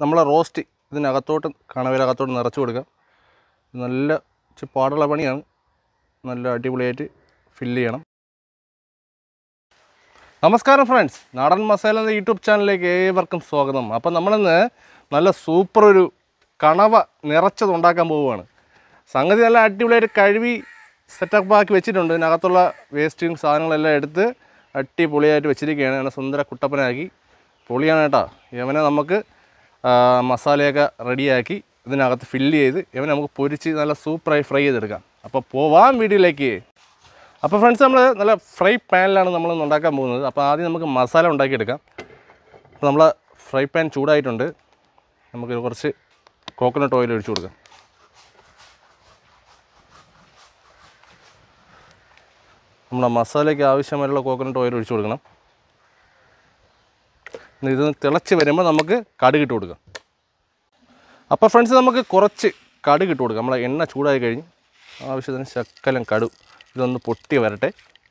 നമ്മളെ റോസ്റ്റ് ഇതിനകത്തോട്ട് കണവയിലകത്തോട്ട് നിറച്ച് കൊടുക്കാം നല്ല ഇച്ചിരി പാടുള്ള പണിയാണ് നല്ല അടിപൊളിയായിട്ട് ഫില്ല് ചെയ്യണം നമസ്കാരം ഫ്രണ്ട്സ് നാടൻ മസാല എന്ന യൂട്യൂബ് ചാനലിലേക്ക് ഏവർക്കും സ്വാഗതം അപ്പം നമ്മളിന്ന് നല്ല സൂപ്പർ ഒരു കണവ നിറച്ചത് ഉണ്ടാക്കാൻ പോവുകയാണ് സംഗതി നല്ല അടിപൊളിയായിട്ട് കഴുകി സെറ്റപ്പ് ആക്കി വെച്ചിട്ടുണ്ട് ഇതിനകത്തുള്ള വേസ്റ്റും സാധനങ്ങളെല്ലാം എടുത്ത് അടിപൊളിയായിട്ട് വെച്ചിരിക്കുകയാണ് അങ്ങനെ സുന്ദര കുട്ടപ്പനാക്കി പൊളിയാണ് കേട്ടോ ഇവനെ നമുക്ക് ആ, മസാലയൊക്കെ റെഡിയാക്കി ഇതിനകത്ത് ഫില്ല് ചെയ്ത് ഇവനെ നമുക്ക് പൊരിച്ച് നല്ല സൂപ്പറായി ഫ്രൈ ചെയ്തെടുക്കാം അപ്പോൾ പോവാം വീഡിയോയിലേക്ക് അപ്പോൾ ഫ്രണ്ട്സ് നമ്മൾ നല്ല ഫ്രൈ പാനിലാണ് നമ്മൾ ഇന്ന് ഉണ്ടാക്കാൻ പോകുന്നത് അപ്പോൾ ആദ്യം നമുക്ക് മസാല ഉണ്ടാക്കിയെടുക്കാം അപ്പോൾ നമ്മൾ ഫ്രൈ പാൻ ചൂടായിട്ടുണ്ട് നമുക്ക് കുറച്ച് കോക്കനട്ട് ഓയിൽ ഒഴിച്ചു കൊടുക്കാം നമ്മുടെ മസാലയ്ക്ക് ആവശ്യമായിട്ടുള്ള കോക്കനട്ട് ഓയിൽ ഒഴിച്ചു കൊടുക്കണം ഇനി ഇത് തിളച്ച് വരുമ്പോൾ നമുക്ക് കടുക് ഇട്ട് കൊടുക്കാം അപ്പോൾ ഫ്രണ്ട്സ് നമുക്ക് കുറച്ച് കടുക് ഇട്ട് കൊടുക്കാം നമ്മളെ എണ്ണ ചൂടായി കഴിഞ്ഞ് ആവശ്യത്തിന് ശക്കലം കടു ഇതൊന്ന് പൊട്ടി വരട്ടെ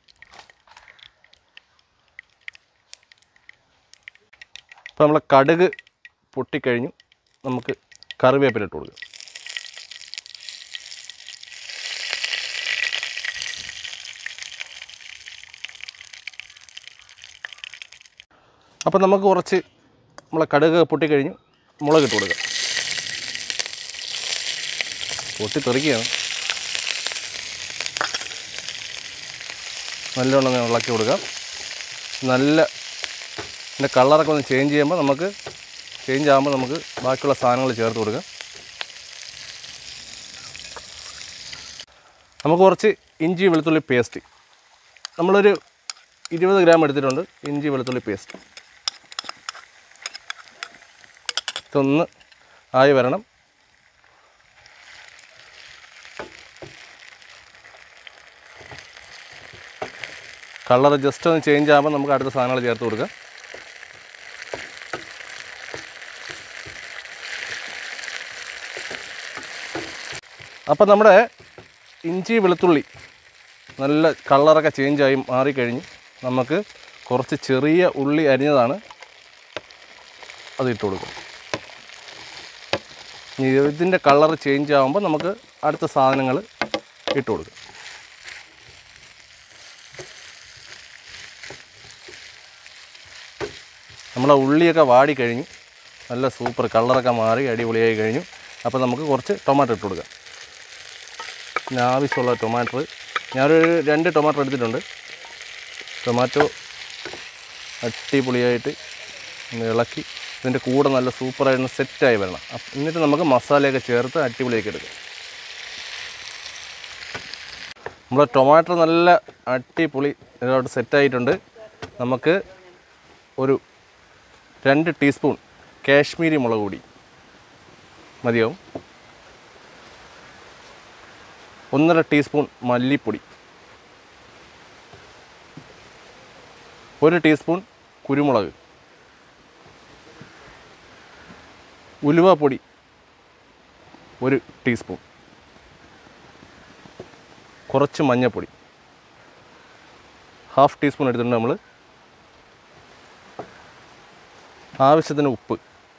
അപ്പോൾ നമ്മളെ കടുക് പൊട്ടിക്കഴിഞ്ഞു നമുക്ക് കറിവേപ്പില ഇട്ട് കൊടുക്കാം അപ്പോൾ നമുക്ക് കുറച്ച് നമ്മളെ കടുക് പൊട്ടിക്കഴിഞ്ഞു മുളക് ഇട്ട് കൊടുക്കാം പൊട്ടി തെറിക്കുകയാണ് നല്ലോണം ഒന്ന് ഇളക്കി കൊടുക്കാം നല്ല ഇതിൻ്റെ കളറൊക്കെ ഒന്ന് ചേഞ്ച് ചെയ്യുമ്പോൾ നമുക്ക് ചേഞ്ച് ആകുമ്പോൾ നമുക്ക് ബാക്കിയുള്ള സാധനങ്ങൾ ചേർത്ത് കൊടുക്കാം നമുക്ക് കുറച്ച് ഇഞ്ചി വെളുത്തുള്ളി പേസ്റ്റ് നമ്മളൊരു ഇരുപത് ഗ്രാം എടുത്തിട്ടുണ്ട് ഇഞ്ചി വെളുത്തുള്ളി പേസ്റ്റ് ഇതൊന്ന് ആയി വരണം കളർ ജസ്റ്റ് ഒന്ന് ചേഞ്ച് ആകുമ്പോൾ നമുക്ക് അടുത്ത സാധനങ്ങൾ ചേർത്ത് കൊടുക്കാം അപ്പം നമ്മുടെ ഇഞ്ചി വെളുത്തുള്ളി നല്ല കളറൊക്കെ ചേഞ്ചായി മാറിക്കഴിഞ്ഞ് നമുക്ക് കുറച്ച് ചെറിയ ഉള്ളി അരിഞ്ഞതാണ് അത് ഇട്ട് കൊടുക്കും ഇനി ഇതിൻ്റെ കളർ ചേഞ്ച് ആകുമ്പോൾ നമുക്ക് അടുത്ത സാധനങ്ങൾ ഇട്ട് കൊടുക്കും നമ്മളെ ഉള്ളിയൊക്കെ വാടി കഴിഞ്ഞു നല്ല സൂപ്പർ കളറൊക്കെ മാറി അടിപൊളിയായി കഴിഞ്ഞു അപ്പോൾ നമുക്ക് കുറച്ച് ടൊമാറ്റോ ഇട്ട് കൊടുക്കാം പിന്നെ ആവശ്യമുള്ള ടൊമാറ്റോ ഞാനൊരു രണ്ട് ടൊമാറ്റോ എടുത്തിട്ടുണ്ട് ടൊമാറ്റോ അടിപൊളിയായിട്ട് ഒന്ന് ഇളക്കി ഇതിൻ്റെ കൂടെ നല്ല സൂപ്പറായിട്ട് സെറ്റായി വരണം അപ്പ- എന്നിട്ട് നമുക്ക് മസാലയൊക്കെ ചേർത്ത് അടിപൊളിയാക്കി എടുക്കാം നമ്മുടെ ടൊമാറ്റോ നല്ല അടിപൊളി ഇതോട്ട് സെറ്റായിട്ടുണ്ട് നമുക്ക് ഒരു രണ്ട് ടീസ്പൂൺ കാശ്മീരി മുളക് പൊടി മതിയാവും ഒന്നര ടീസ്പൂൺ മല്ലിപ്പൊടി ഒരു ടീസ്പൂൺ കുരുമുളക് ഉലുവപ്പൊടി ഒരു ടീസ്പൂൺ കുറച്ച് മഞ്ഞൾപ്പൊടി ഹാഫ് ടീസ്പൂൺ എടുത്തിട്ടുണ്ട് നമ്മൾ ആവശ്യത്തിന് ഉപ്പ്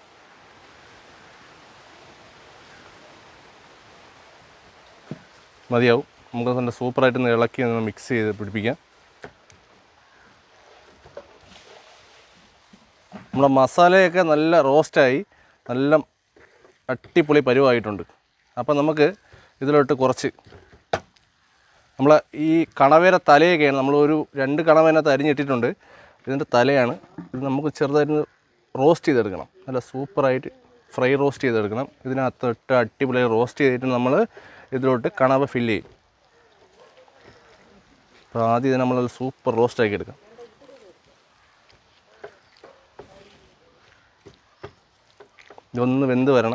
മതിയാവും നമുക്ക് നല്ല സൂപ്പറായിട്ട് ഒന്ന് ഇളക്കി ഒന്ന് മിക്സ് ചെയ്ത് പിടിപ്പിക്കാം നമ്മുടെ മസാലയൊക്കെ നല്ല റോസ്റ്റായി നല്ല അട്ടിപ്പൊളി പരുവായിട്ടുണ്ട് അപ്പോൾ നമുക്ക് ഇതിലോട്ട് കുറച്ച് നമ്മളെ ഈ കണവേര തലയൊക്കെയാണ് നമ്മളൊരു രണ്ട് കണവേനകത്ത് അരിഞ്ഞിട്ടിട്ടുണ്ട് ഇതിൻ്റെ തലയാണ് ഇത് നമുക്ക് ചെറുതായിട്ട് റോസ്റ്റ് ചെയ്തെടുക്കണം നല്ല സൂപ്പറായിട്ട് ഫ്രൈ റോസ്റ്റ് ചെയ്തെടുക്കണം ഇതിനകത്തോട്ട് അടിപൊളി റോസ്റ്റ് ചെയ്തിട്ട് നമ്മൾ ഇതിലോട്ട് കണവ ഫില്ല് ചെയ്യും അപ്പോൾ ആദ്യം ഇത് നമ്മൾ സൂപ്പർ റോസ്റ്റ് ആക്കി എടുക്കാം ഇതൊന്ന് വെന്ത് വരണം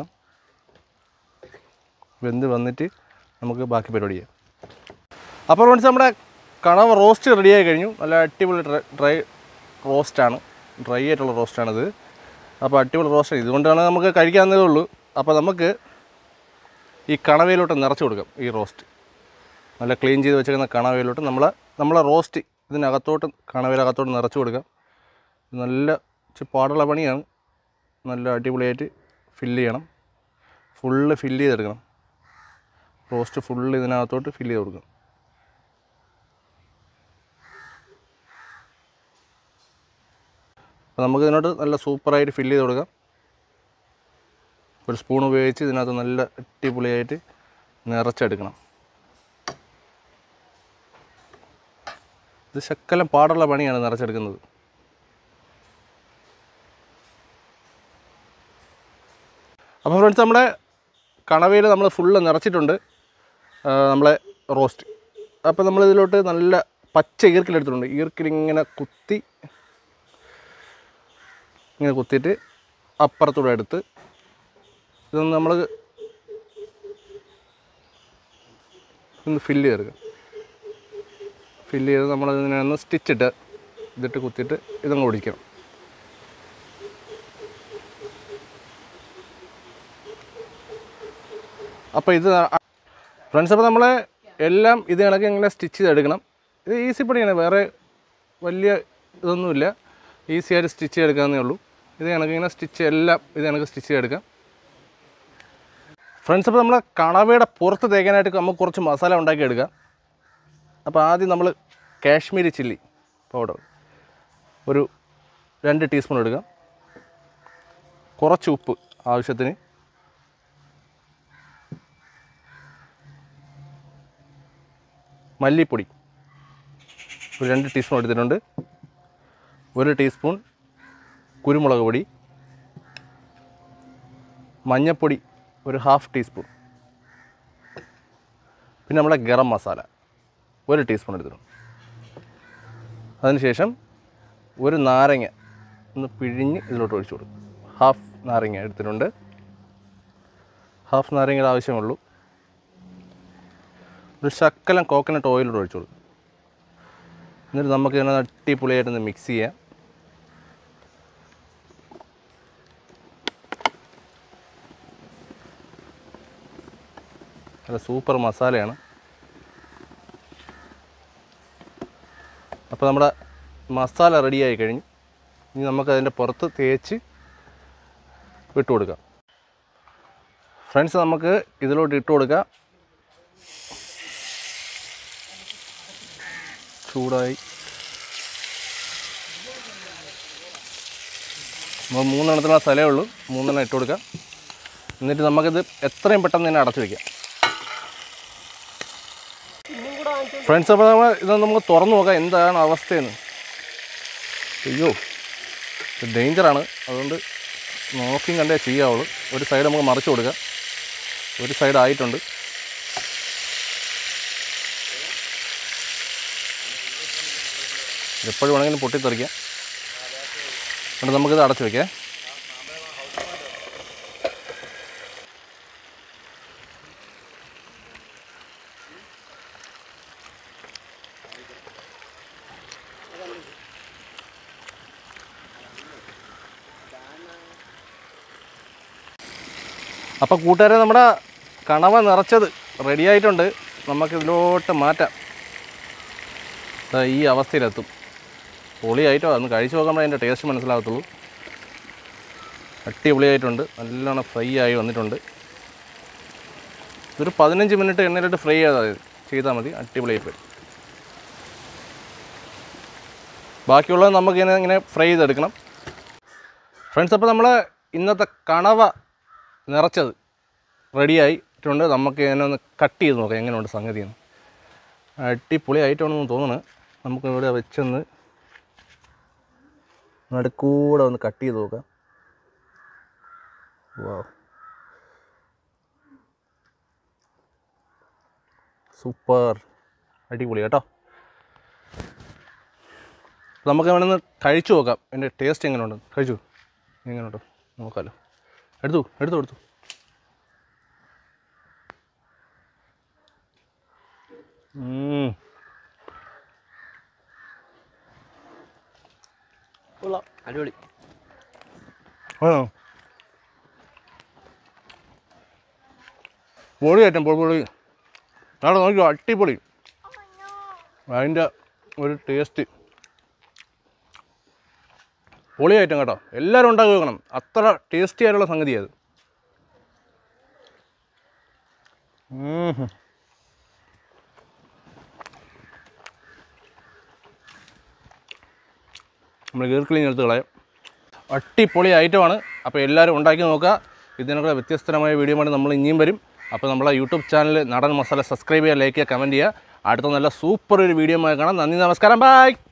വെന്ത് വന്നിട്ട് നമുക്ക് ബാക്കി പരിപാടി ചെയ്യാം അപ്പോൾ ഫ്രണ്ട്സ് നമ്മുടെ കണവ റോസ്റ്റ് റെഡിയായി കഴിഞ്ഞു നല്ല അടിപൊളി ഡ്രൈ ഡ്രൈ റോസ്റ്റാണ് ഡ്രൈ ആയിട്ടുള്ള റോസ്റ്റാണിത് അപ്പോൾ അടിപൊളി റോസ്റ്റ് ഇതുകൊണ്ടാണ് നമുക്ക് കഴിക്കാവുന്നതേ ഉള്ളൂ അപ്പോൾ നമുക്ക് ഈ കണവയിലോട്ട് നിറച്ച് കൊടുക്കാം ഈ റോസ്റ്റ് നല്ല ക്ലീൻ ചെയ്ത് വെച്ചേക്കുന്ന കണവയിലോട്ട് നമ്മൾ നമ്മളെ റോസ്റ്റ് ഇതിനകത്തോട്ട് കണവയിലകത്തോട്ട് നിറച്ച് കൊടുക്കാം നല്ല ഇച്ചിരി പാടുള്ള പണിയാണ് നല്ല അടിപൊളിയായിട്ട് ഫില്ല് ചെയ്യണം ഫുള്ള് ഫില്ല് ചെയ്തെടുക്കണം റോസ്റ്റ് ഫുള്ള് ഇതിനകത്തോട്ട് ഫില്ല് ചെയ്ത് കൊടുക്കണം അപ്പോൾ നമുക്ക് ഇതിനോട്ട് നല്ല സൂപ്പറായിട്ട് ഫില്ല് ചെയ്ത് കൊടുക്കാം ഒരു സ്പൂൺ ഉപയോഗിച്ച് ഇതിനകത്ത് നല്ല അടിപൊളിയായിട്ട് നിറച്ചെടുക്കണം ഇത് ശക്കലം പാടുള്ള പണിയാണ് നിറച്ചെടുക്കുന്നത് അപ്പോൾ ഫ്രണ്ട്സ് നമ്മുടെ കണവയിൽ നമ്മൾ ഫുള്ള് നിറച്ചിട്ടുണ്ട് ആ, നമ്മളെ റോസ്റ്റ് അപ്പോൾ നമ്മൾ ഇതിലോട്ട് നല്ല പച്ച ഈർക്കിലെടുത്തിട്ടുണ്ട് ഈർക്കിലിങ്ങനെ കുത്തി ഇങ്ങനെ കുത്തിയിട്ട് അപ്പുറത്തൂടെ എടുത്ത് ഇതൊന്ന് നമ്മൾ ഒന്ന് ഫില്ല് ചെയ്തെടുക്കാം ഫില്ല് ചെയ്ത് നമ്മൾ ഇതിനെ ഒന്ന് സ്റ്റിച്ചിട്ട് ഇതിട്ട് കുത്തിയിട്ട് ഇതങ്ങ് ഓടിക്കണം അപ്പോൾ ഇത് ഫ്രണ്ട്സ് അപ്പോൾ നമ്മൾ എല്ലാം ഇത് കണക്ക് ഇങ്ങനെ സ്റ്റിച്ച് ചെയ്തെടുക്കണം ഇത് ഈസി പണിയാണ് വേറെ വലിയ ഇതൊന്നുമില്ല ഈസി ആയിട്ട് സ്റ്റിച്ച് ചെയ്തെടുക്കാവുന്നേ ഉള്ളൂ ഇത് കണക്ക് ഇങ്ങനെ സ്റ്റിച്ച് എല്ലാം ഇത് കണക്ക് സ്റ്റിച്ച് ചെയ്തെടുക്കാം ഫ്രണ്ട്സ് അപ്പോൾ നമ്മൾ കണവയുടെ പുറത്ത് തേക്കാനായിട്ട് നമുക്ക് കുറച്ച് മസാല ഉണ്ടാക്കി എടുക്കാം അപ്പോൾ ആദ്യം നമ്മൾ കാശ്മീരി ചില്ലി പൗഡർ ഒരു രണ്ട് ടീസ്പൂൺ എടുക്കാം കുറച്ച് ഉപ്പ് ആവശ്യത്തിന് മല്ലിപ്പൊടി ഒരു രണ്ട് ടീസ്പൂൺ എടുത്തിട്ടുണ്ട് ഒരു ടീസ്പൂൺ കുരുമുളക് പൊടി മഞ്ഞൾപ്പൊടി ഒരു ഹാഫ് ടീസ്പൂൺ പിന്നെ നമ്മുടെ ഗരം മസാല ഒരു ടീസ്പൂൺ എടുത്തിട്ടുണ്ട് അതിനുശേഷം ഒരു നാരങ്ങ ഒന്ന് പിഴിഞ്ഞ് ഇതിലോട്ട് ഒഴിച്ചു കൊടുക്കും ഹാഫ് നാരങ്ങ എടുത്തിട്ടുണ്ട് ഹാഫ് നാരങ്ങയുടെ ആവശ്യമുള്ളൂ ഒരു ശക്കലം കോക്കനട്ട് ഓയിലോട്ട് ഒഴിച്ചു കൊടുക്കും എന്നിട്ട് നമുക്ക് ഇതിനെ അടിപൊളിയായിട്ടൊന്ന് മിക്സ് ചെയ്യാം നല്ല സൂപ്പർ മസാലയാണ് അപ്പോൾ നമ്മുടെ മസാല റെഡിയായി കഴിഞ്ഞു ഇനി നമുക്ക് അതിൻ്റെ പുറത്ത് തേച്ച് ഇട്ട് കൊടുക്കാം ഫ്രണ്ട്സ് നമുക്ക് ഇതിലോട്ട് ഇട്ട് കൊടുക്കാം ചൂടായി നമ്മൾ മൂന്നെണ്ണത്തിനുള്ള സ്ഥലമേ ഉള്ളൂ മൂന്നെണ്ണം ഇട്ട് കൊടുക്കാം എന്നിട്ട് നമുക്കിത് എത്രയും പെട്ടെന്ന് തന്നെ അടച്ചു വയ്ക്കാം ഫ്രണ്ട്സ് അപ്പോൾ നമ്മൾ ഇത് നമുക്ക് തുറന്നു നോക്കാം എന്താണ് അവസ്ഥയെന്ന് അയ്യോ ഇത് ഡേഞ്ചറാണ് അതുകൊണ്ട് നോക്കിയും കണ്ടേ ചെയ്യാവുള്ളൂ ഒരു സൈഡ് നമുക്ക് മറിച്ച് കൊടുക്കാം ഒരു സൈഡ് ആയിട്ടുണ്ട് എപ്പോഴും വേണമെങ്കിലും പൊട്ടിത്തെറിക്കാം എന്നിട്ട് നമുക്കിത് അടച്ചു വയ്ക്കാം അപ്പോൾ കൂട്ടുകാരെ നമ്മുടെ കണവ നിറച്ചത് റെഡി ആയിട്ടുണ്ട് നമുക്കിതിലോട്ട് മാറ്റാം ദാ ഈ അവസ്ഥയിലെത്തും പൊളിയായിട്ടോ അതൊന്ന് കഴിച്ച് നോക്കുമ്പോൾ അതിൻ്റെ ടേസ്റ്റ് മനസ്സിലാകത്തുള്ളൂ അടിപൊളിയായിട്ടുണ്ട് നല്ലോണം ഫ്രൈ ആയി വന്നിട്ടുണ്ട് ഇതൊരു പതിനഞ്ച് മിനിറ്റ് എണ്ണയിലിട്ട് ഫ്രൈ ചെയ്താൽ മതി ചെയ്താൽ മതി അടിപൊളിയായി വരും ബാക്കിയുള്ളത് നമുക്ക് ഇങ്ങനെ ഇങ്ങനെ ഫ്രൈ ചെയ്തെടുക്കണം ഫ്രണ്ട്സ് അപ്പോൾ നമ്മൾ ഇന്നത്തെ കണവ നിറച്ചത് റെഡിയായിട്ടുണ്ട് നമുക്ക് ഇതിനെ ഒന്ന് കട്ട് ചെയ്ത് നോക്കാം എങ്ങനെയുണ്ട് സംഗതി എന്ന് അടിപൊളി ആയിട്ടാണെന്ന് തോന്നുന്നു നമുക്ക് ഇവിടെ വെച്ചൊന്ന് നടുക്കൂടെ ഒന്ന് കട്ട് ചെയ്ത് നോക്കാം വാ സൂപ്പർ അടിപൊളി കേട്ടോ നമുക്ക് വേണമെന്ന് കഴിച്ചു നോക്കാം എൻ്റെ ടേസ്റ്റ് എങ്ങനെയുണ്ട് കഴിച്ചു എങ്ങനെയുണ്ട് നോക്കാമല്ലോ എടുത്തു എടുത്തു എടുത്തു ഉം. കൊള്ളാം അടിപൊളി ആണോ പൊളി ആയിട്ടും പൊളി പൊളി നാളെ നോക്കിയോ അടിപൊളി അതിൻ്റെ ഒരു ടേസ്റ്റ് പൊളി ഐറ്റം കേട്ടോ എല്ലാവരും ഉണ്ടാക്കി വെക്കണം അത്ര ടേസ്റ്റി ആയിട്ടുള്ള സംഗതിയാണ് അത് ഉം. നമ്മൾ ഗീർക്കിളിങ് എടുത്ത് കളയാം അടിപൊളി ഐറ്റമാണ് അപ്പോൾ എല്ലാവരും ഉണ്ടാക്കി നോക്കുക ഇതിനൊക്കെ വ്യത്യസ്തമായ വീഡിയോ ആയിട്ട് നമ്മൾ ഇനിയും വരും അപ്പോൾ നമ്മളെ YouTube channel Nadan Masala subscribe ചെയ്യുക ലൈക്ക് ചെയ്യുക കമൻറ്റ് ചെയ്യുക അടുത്ത നല്ല സൂപ്പർ ഒരു വീഡിയോ കാണാം നന്ദി നമസ്കാരം ബൈ